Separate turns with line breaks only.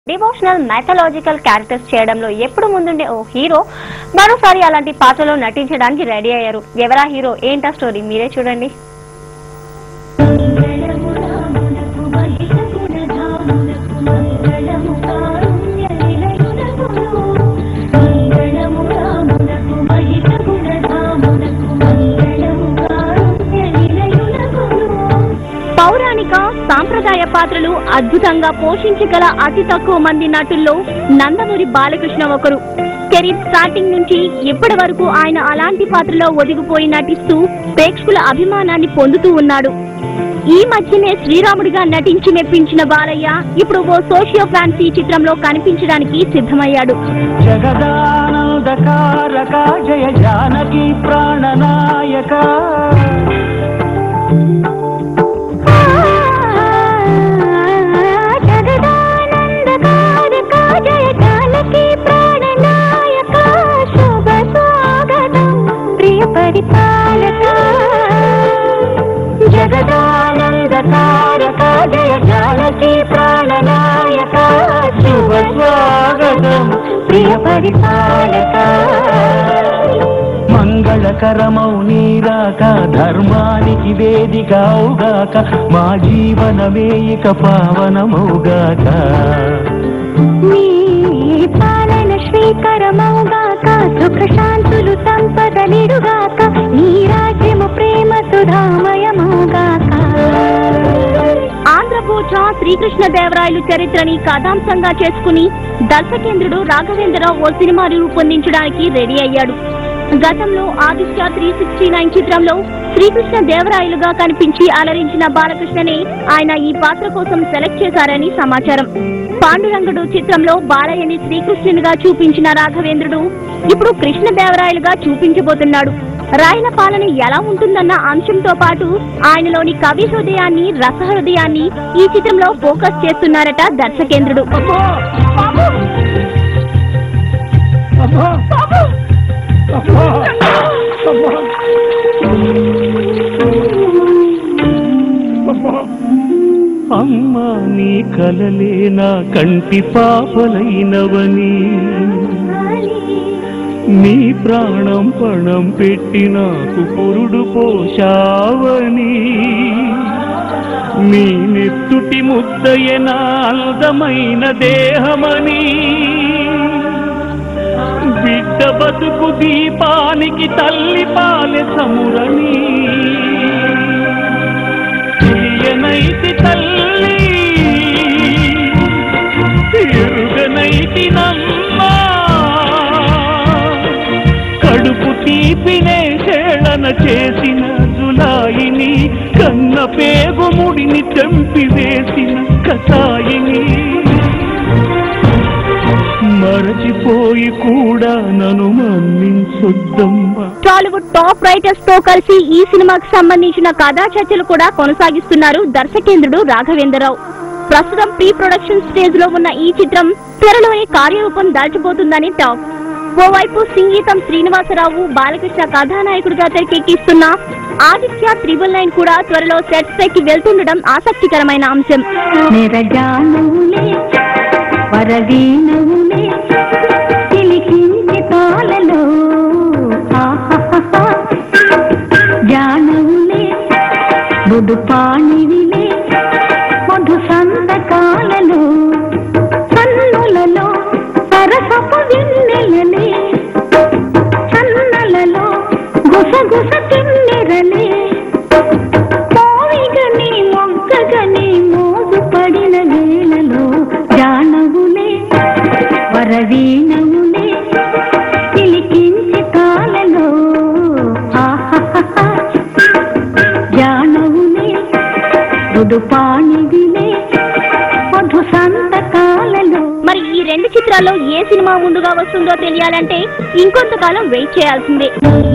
Devotional mythological characters చేయడంలో ఎప్పుడు ముందుండే ఓ హీరో మరోసారి అలాంటి పాత్రలో నటించడానికి రెడీ అయ్యారు ఎవరా హీరో ఏంటా స్టోరీ మీరే చూడండి పౌరాణిక సాంప్రదాయ పాత్రలు అద్భుతంగా పోషించగల అతి తక్కువ మంది నటుల్లో నందమూరి బాలకృష్ణ ఒకరు కెరీర్ స్టార్టింగ్ నుంచి ఇప్పటి వరకు ఆయన అలాంటి పాత్రలో ఒదిగిపోయి నటిస్తూ ప్రేక్షకుల అభిమానాన్ని పొందుతూ ఉన్నాడు ఈ మధ్యనే శ్రీరాముడిగా నటించి మెప్పించిన బాలయ్య ఇప్పుడు ఓ సోషియో ఫ్యాన్సీ చిత్రంలో కనిపించడానికి సిద్ధమయ్యాడు
జగదానందకారక జయ జానకి ప్రాణనాయక జగదానందకారక జయ జానకి ప్రాణనాయక శుభ స్వాగతం ప్రియ పరిపాలక మంగళకరమౌ నీరాక ధర్మానికి వేదిక అవుగాక మా జీవనమే ఇక పావనమౌగాక
నీ పాలన శ్రీకరమౌగాక సుఖ శాంతులు సంపద నిడుగాక నీ రాజ్యము ప్రేమ సుధామయమౌగాక
ఆంధ్రభూష శ్రీకృష్ణ దేవరాయలు చరిత్రని కథాంశంగా చేసుకుని దర్శకేంద్రుడు రాఘవేంద్రరావు ఓ సినిమా రూపొందించడానికి రెడీ అయ్యాడు గతంలో ఆదిత్య త్రీ సిక్స్టీ నైన్ చిత్రంలో శ్రీకృష్ణ దేవరాయలుగా కనిపించి అలరించిన బాలకృష్ణనే ఆయన ఈ పాత్ర కోసం సెలెక్ట్ చేశారని సమాచారం పాండురంగుడు చిత్రంలో బాలయ్యని శ్రీకృష్ణునిగా చూపించిన రాఘవేంద్రుడు ఇప్పుడు కృష్ణదేవరాయలుగా చూపించబోతున్నాడు రాయల పాలన ఎలా ఉంటుందన్న అంశంతో పాటు ఆయనలోని కవి హృదయాన్ని రసహృదయాన్ని ఈ చిత్రంలో ఫోకస్ చేస్తున్నారట దర్శకేంద్రుడు
అమ్మ నీ కలలే నా కంటి పాపలైనవని నీ ప్రాణం పణం పెట్టి నాకు పురుడు పోషావని నీ నెత్తుటి ముద్దయ నా అందమైన దేహమని బిడ్డ బతుకు దీపానికి తల్లి పాలె సమురని తెలియనైతి తల్లి ఎరుగనైతి నమ్మా కడుపు తీపినే చేళన చేసిన జులాయిని కన్న పేగు ముడిని తెంపివేసిన కసాయిని మరచిపోయి కూడా నన్ను మన్నించొద్దమ్మా
టాలీవుడ్ టాప్ రైటర్స్ తో కలిసి ఈ సినిమాకి సంబంధించిన కథా చర్చలు కూడా కొనసాగిస్తున్నారు దర్శకేంద్రుడు రాఘవేంద్రరావు ప్రస్తుతం ప్రీ ప్రొడక్షన్ స్టేజ్ లో ఉన్న ఈ చిత్రం త్వరలోనే కార్యరూపం దాల్చబోతుందని టాక్ ఓవైపు సంగీతం శ్రీనివాసరావు బాలకృష్ణ కథానాయకుడిగా తెరకెక్కిస్తున్న ఆదిత్య త్రిబుల్ నైన్ కూడా త్వరలో సెట్స్ పైకి వెళ్తుండడం ఆసక్తికరమైన అంశం
నిరజానవులే వరవీణవులే చిలికించి తాళలో ఆహాహా. జానవులే మృదు పాణివిలే మధు సంతకాలలో కన్నులలో సరసపు వెన్నెలలే చన్నలలో గుసగుస కిన్నెరలే పోవిగని మొగ్గగని మోజుపడిన వేళలో జానవులే వరవీణవులే చిలికించి కాలలో ఆహాహా. జానవులే మృదుపాణిదిలే మధు సంతకాలలో
మరి ఈ రెండు చిత్రాల్లో ఏ సినిమా ముందుగా వస్తుందో తెలియాలంటే ఇంకొంతకాలం వెయిట్ చేయాల్సిందే